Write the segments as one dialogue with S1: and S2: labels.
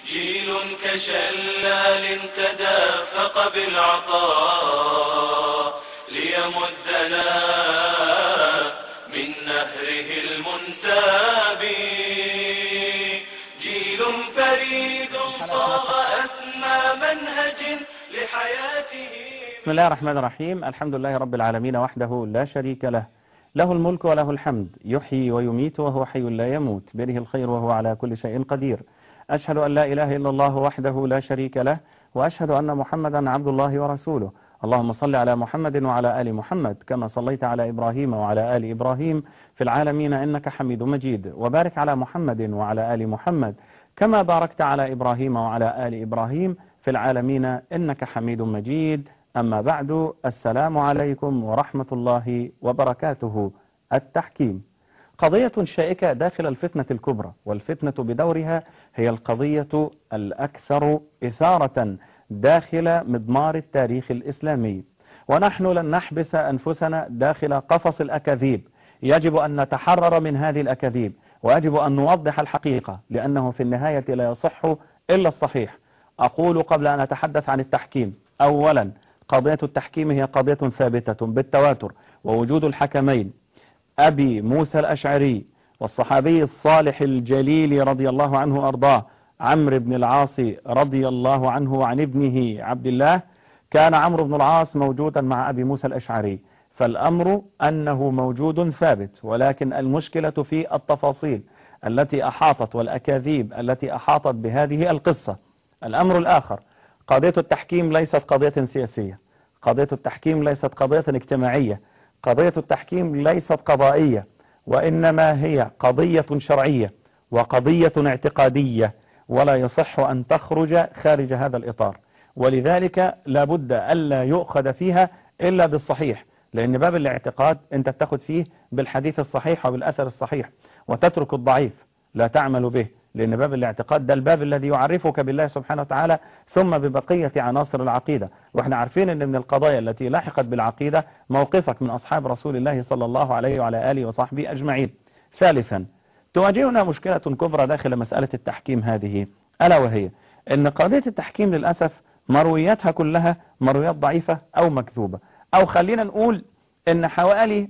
S1: جيل كشلال تدافق بالعطاء ليمدنا من نهره المنساب جيل فريد صاغ أسمى منهج لحياته
S2: بسم الله الرحمن الرحيم الحمد لله رب العالمين وحده لا شريك له له الملك وله الحمد يحيي ويميت وهو حي لا يموت بيده الخير وهو على كل شيء قدير أشهد أن لا إله إلا الله وحده لا شريك له وأشهد أن محمدا عبد الله ورسوله اللهم صل على محمد وعلى آل محمد كما صليت على إبراهيم وعلى آل إبراهيم في العالمين إنك حميد مجيد وبارك على محمد وعلى آل محمد كما باركت على إبراهيم وعلى آل إبراهيم في العالمين إنك حميد مجيد أما بعد السلام عليكم ورحمة الله وبركاته التحكيم قضية شائكة داخل الفتنة الكبرى والفتنة بدورها هي القضية الأكثر إثارة داخل مضمار التاريخ الإسلامي ونحن لن نحبس أنفسنا داخل قفص الأكاذيب يجب أن نتحرر من هذه الأكاذيب ويجب أن نوضح الحقيقة لأنه في النهاية لا يصح إلا الصحيح أقول قبل أن أتحدث عن التحكيم أولا قضية التحكيم هي قضية ثابتة بالتواتر ووجود الحكمين أبي موسى الأشعري والصحابي الصالح الجليل رضي الله عنه وأرضاه عمرو بن العاص رضي الله عنه وعن ابنه عبد الله كان عمرو بن العاص موجودا مع أبي موسى الأشعري فالأمر أنه موجود ثابت ولكن المشكلة في التفاصيل التي أحاطت والأكاذيب التي أحاطت بهذه القصة الأمر الآخر قضية التحكيم ليست قضية سياسية قضية التحكيم ليست قضية اجتماعية قضية التحكيم ليست قضائية وإنما هي قضية شرعية وقضية اعتقادية ولا يصح أن تخرج خارج هذا الإطار ولذلك لابد ألا يؤخذ فيها إلا بالصحيح لأن باب الاعتقاد أنت بتاخد فيه بالحديث الصحيح وبالأثر الصحيح وتترك الضعيف لا تعمل به لأن باب الاعتقاد ده الباب الذي يعرفك بالله سبحانه وتعالى ثم ببقية عناصر العقيدة واحنا عارفين ان من القضايا التي لاحقت بالعقيدة موقفك من أصحاب رسول الله صلى الله عليه وعلى آله وصحبه أجمعين ثالثا تواجهنا مشكلة كبرى داخل مسألة التحكيم هذه ألا وهي ان قضية التحكيم للأسف مروياتها كلها مرويات ضعيفة أو مكذوبة أو خلينا نقول ان حوالي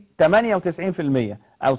S2: 98% أو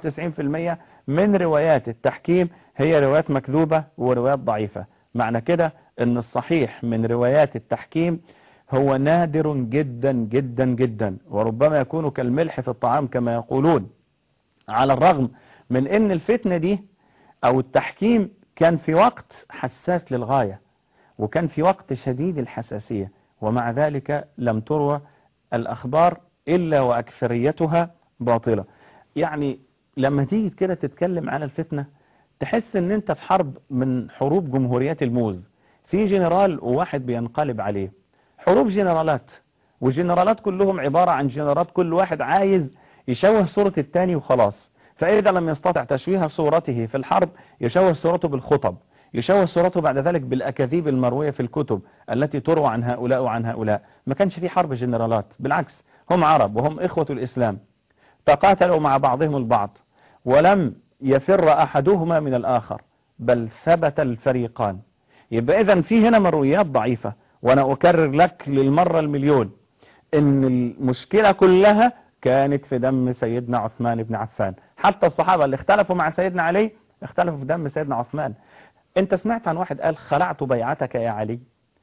S2: 97% من روايات التحكيم هي روايات مكذوبة وروايات ضعيفة معنى كده ان الصحيح من روايات التحكيم هو نادر جدا جدا جدا وربما يكون كالملح في الطعام كما يقولون على الرغم من ان الفتنة دي او التحكيم كان في وقت حساس للغاية وكان في وقت شديد الحساسية ومع ذلك لم تروى الأخبار إلا وأكثريتها باطلة يعني لما تيجي كده تتكلم عن الفتنة تحس ان انت في حرب من حروب جمهوريات الموز في جنرال وواحد بينقلب عليه حروب جنرالات والجنرالات كلهم عبارة عن جنرالات كل واحد عايز يشوه صورة التاني وخلاص فإذا لم يستطع تشويه صورته في الحرب يشوه صورته بالخطب يشوه صورته بعد ذلك بالأكاذيب المروية في الكتب التي تروى عن هؤلاء وعن هؤلاء ما كانش في حرب جنرالات بالعكس هم عرب وهم إخوة الإسلام تقاتلوا مع بعضهم البعض ولم يفر أحدهما من الآخر بل ثبت الفريقان يبقى إذا في هنا مرويات ضعيفة وأنا أكرر لك للمرة المليون إن المشكلة كلها كانت في دم سيدنا عثمان بن عفان حتى الصحابة اللي اختلفوا مع سيدنا علي اختلفوا في دم سيدنا عثمان انت سمعت عن واحد قال خلعت بيعتك يا علي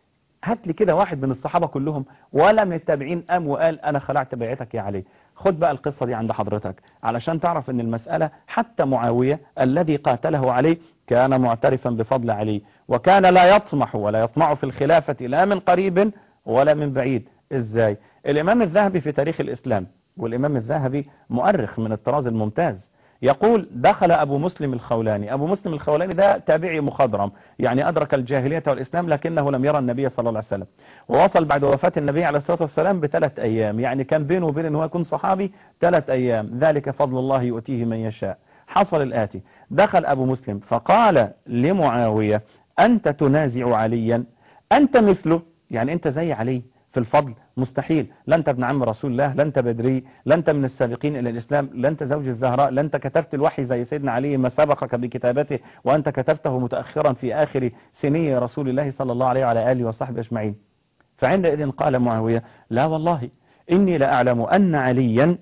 S2: هات لي كده واحد من الصحابة كلهم ولا من التابعين قام وقال انا خلعت بيعتك يا علي خد بقى القصة دي عند حضرتك علشان تعرف ان المسألة حتى معاوية الذي قاتله علي كان معترفا بفضل علي وكان لا يطمح ولا يطمع في الخلافة لا من قريب ولا من بعيد ازاي الامام الذهبي في تاريخ الاسلام والامام الذهبي مؤرخ من الطراز الممتاز يقول دخل أبو مسلم الخولاني أبو مسلم الخولاني ده تابعي مخضرم يعني أدرك الجاهلية والإسلام لكنه لم يرى النبي صلى الله عليه وسلم ووصل بعد وفاة النبي عليه الصلاة والسلام بثلاث أيام يعني كان بينه وبين أنه يكون صحابي ثلاث أيام ذلك فضل الله يؤتيه من يشاء حصل الآتي دخل أبو مسلم فقال لمعاوية أنت تنازع عليا أنت مثله يعني أنت زي علي في الفضل مستحيل لا انت ابن عم رسول الله لا انت بدري لا انت من السابقين الى الاسلام لا انت زوج الزهراء لا انت كتبت الوحي زي سيدنا علي ما سبقك بكتابته وانت كتبته متاخرا في اخر سني رسول الله صلى الله عليه وعلى اله وصحبه اجمعين فعندئذ قال معاويه لا والله اني لاعلم ان عليا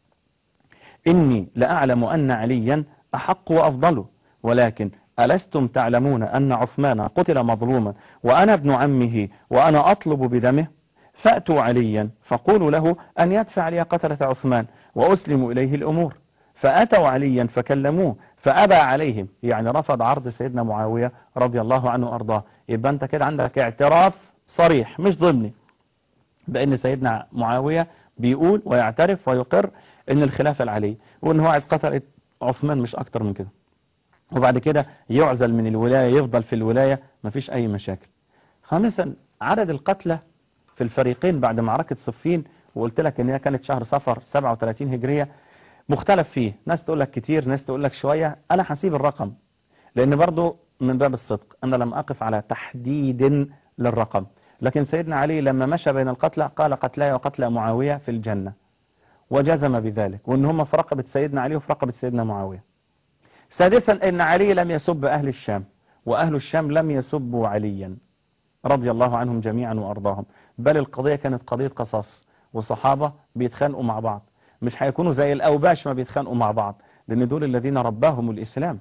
S2: اني لاعلم ان عليا احق وافضل ولكن ألستم تعلمون أن عثمان قتل مظلوما وأنا ابن عمه وأنا أطلب بدمه فأتوا عليا فقولوا له أن يدفع لي قتلة عثمان وأسلم إليه الأمور فأتوا عليا فكلموه فأبى عليهم يعني رفض عرض سيدنا معاوية رضي الله عنه وأرضاه يبقى أنت كده عندك اعتراف صريح مش ضمني بأن سيدنا معاوية بيقول ويعترف ويقر أن الخلافة العلي وأن هو عايز قتلة عثمان مش أكتر من كده وبعد كده يعزل من الولاية يفضل في الولاية مفيش أي مشاكل خامسا عدد القتلى في الفريقين بعد معركة صفين وقلت لك ان هي كانت شهر صفر 37 هجرية مختلف فيه ناس تقول لك كتير ناس تقول لك شوية انا حسيب الرقم لان برضو من باب الصدق انا لم اقف على تحديد للرقم لكن سيدنا علي لما مشى بين القتلى قال قتلاي وقتلى معاوية في الجنة وجزم بذلك وان هم في رقبة سيدنا علي وفي رقبة سيدنا معاوية سادسا ان علي لم يسب اهل الشام واهل الشام لم يسبوا عليا رضي الله عنهم جميعا وارضاهم بل القضية كانت قضية قصاص وصحابة بيتخانقوا مع بعض مش هيكونوا زي الاوباش ما بيتخانقوا مع بعض لان دول الذين رباهم الاسلام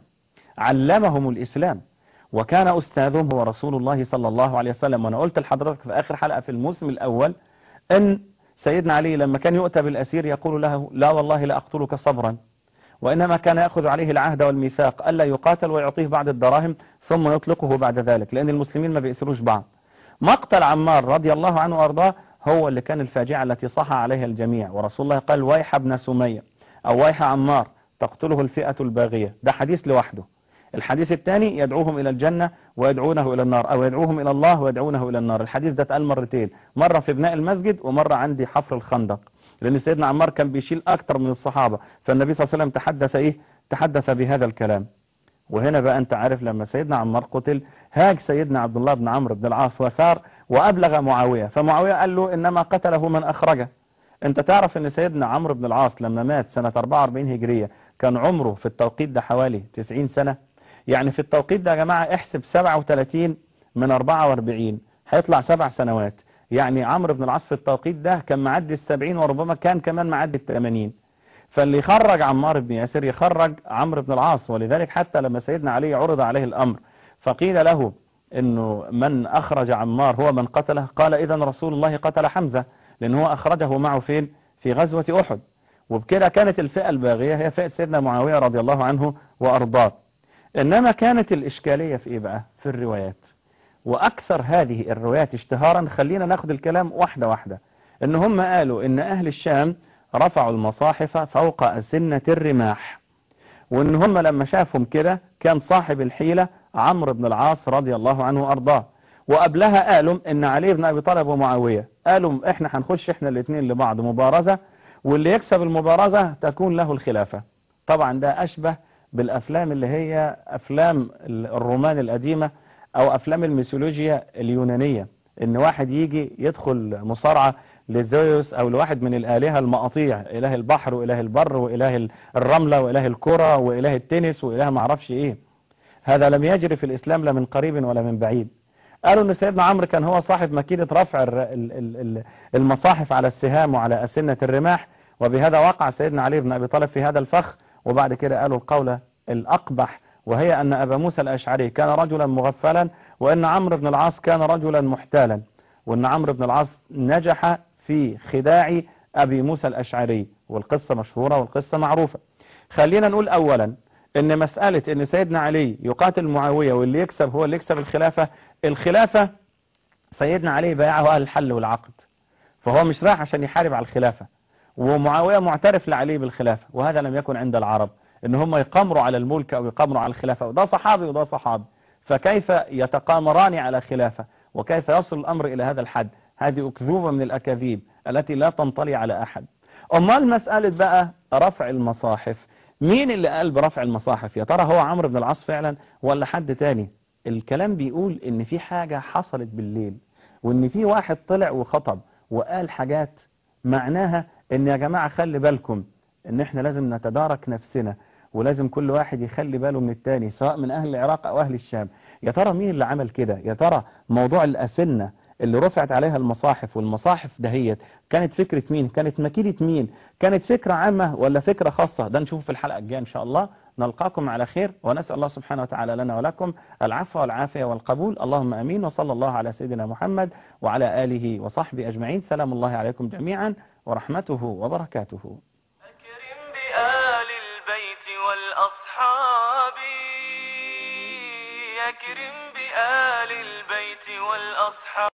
S2: علمهم الاسلام وكان استاذهم هو رسول الله صلى الله عليه وسلم وانا قلت لحضرتك في اخر حلقة في الموسم الاول ان سيدنا علي لما كان يؤتى بالاسير يقول له لا والله لا اقتلك صبرا وإنما كان يأخذ عليه العهد والميثاق ألا يقاتل ويعطيه بعض الدراهم ثم يطلقه بعد ذلك لأن المسلمين ما بيأسروش بعض مقتل عمار رضي الله عنه وأرضاه هو اللي كان الفاجعة التي صح عليها الجميع ورسول الله قال ويح ابن سمية أو ويح عمار تقتله الفئة الباغية ده حديث لوحده الحديث الثاني يدعوهم إلى الجنة ويدعونه إلى النار أو يدعوهم إلى الله ويدعونه إلى النار الحديث ده اتقال مرتين مرة في بناء المسجد ومرة عندي حفر الخندق لأن سيدنا عمار كان بيشيل أكتر من الصحابة فالنبي صلى الله عليه وسلم تحدث إيه تحدث بهذا الكلام وهنا بقى أنت عارف لما سيدنا عمار قتل هاج سيدنا عبد الله بن عمرو بن العاص وثار وأبلغ معاوية فمعاوية قال له إنما قتله من أخرجه أنت تعرف أن سيدنا عمرو بن العاص لما مات سنة 44 هجرية كان عمره في التوقيت ده حوالي 90 سنة يعني في التوقيت ده يا جماعة احسب 37 من 44 هيطلع سبع سنوات يعني عمرو بن العاص في التوقيت ده كان معدي السبعين وربما كان كمان معدي الثمانين فاللي يخرج عمار بن ياسر يخرج عمرو بن العاص ولذلك حتى لما سيدنا علي عرض عليه الأمر فقيل له انه من اخرج عمار هو من قتله قال اذا رسول الله قتل حمزة لان هو اخرجه معه فين في غزوة احد وبكده كانت الفئة الباغية هي فئة سيدنا معاوية رضي الله عنه وارضاه انما كانت الاشكالية في ايه بقى في الروايات واكثر هذه الروايات اشتهارا خلينا ناخد الكلام واحدة واحدة ان هم قالوا ان اهل الشام رفعوا المصاحف فوق أسنة الرماح وان هم لما شافهم كده كان صاحب الحيلة عمرو بن العاص رضي الله عنه وارضاه وقبلها قالوا ان علي بن ابي طالب ومعاوية قالوا احنا هنخش احنا الاثنين لبعض مبارزة واللي يكسب المبارزة تكون له الخلافة طبعا ده اشبه بالافلام اللي هي افلام الرومان القديمة او افلام الميثولوجيا اليونانية ان واحد يجي يدخل مصارعة لزيوس او لواحد من الالهة المقاطيع اله البحر واله البر واله الرملة واله الكرة واله التنس واله معرفش ايه هذا لم يجري في الاسلام لا من قريب ولا من بعيد قالوا ان سيدنا عمرو كان هو صاحب ماكينة رفع المصاحف على السهام وعلى أسنة الرماح وبهذا وقع سيدنا علي بن ابي طالب في هذا الفخ وبعد كده قالوا القولة الاقبح وهي ان ابا موسى الاشعري كان رجلا مغفلا وان عمرو بن العاص كان رجلا محتالا وان عمرو بن العاص نجح في خداع ابي موسى الاشعري والقصة مشهورة والقصة معروفة خلينا نقول اولا ان مسألة ان سيدنا علي يقاتل معاوية واللي يكسب هو اللي يكسب الخلافة الخلافة سيدنا علي بايعه اهل الحل والعقد فهو مش رايح عشان يحارب على الخلافة ومعاوية معترف لعلي بالخلافة وهذا لم يكن عند العرب ان هم يقامروا على الملك او يقامروا على الخلافة وده صحابي وده صحابي فكيف يتقامران على خلافة وكيف يصل الامر الى هذا الحد هذه اكذوبة من الاكاذيب التي لا تنطلي على احد امال مسألة بقى رفع المصاحف مين اللي قال برفع المصاحف يا ترى هو عمرو بن العاص فعلا ولا حد تاني الكلام بيقول ان في حاجة حصلت بالليل وان في واحد طلع وخطب وقال حاجات معناها ان يا جماعة خلي بالكم ان احنا لازم نتدارك نفسنا ولازم كل واحد يخلي باله من التاني سواء من اهل العراق او اهل الشام يا ترى مين اللي عمل كده يا ترى موضوع الاسنة اللي رفعت عليها المصاحف والمصاحف دهيت كانت فكرة مين كانت مكيدة مين كانت فكرة عامة ولا فكرة خاصة ده نشوفه في الحلقة الجاية ان شاء الله نلقاكم على خير ونسأل الله سبحانه وتعالى لنا ولكم العفو والعافية والقبول اللهم أمين وصلى الله على سيدنا محمد وعلى آله وصحبه أجمعين سلام الله عليكم جميعا ورحمته وبركاته
S1: أكرم بآل البيت والأصحاب أكرم بآل البيت والأصحاب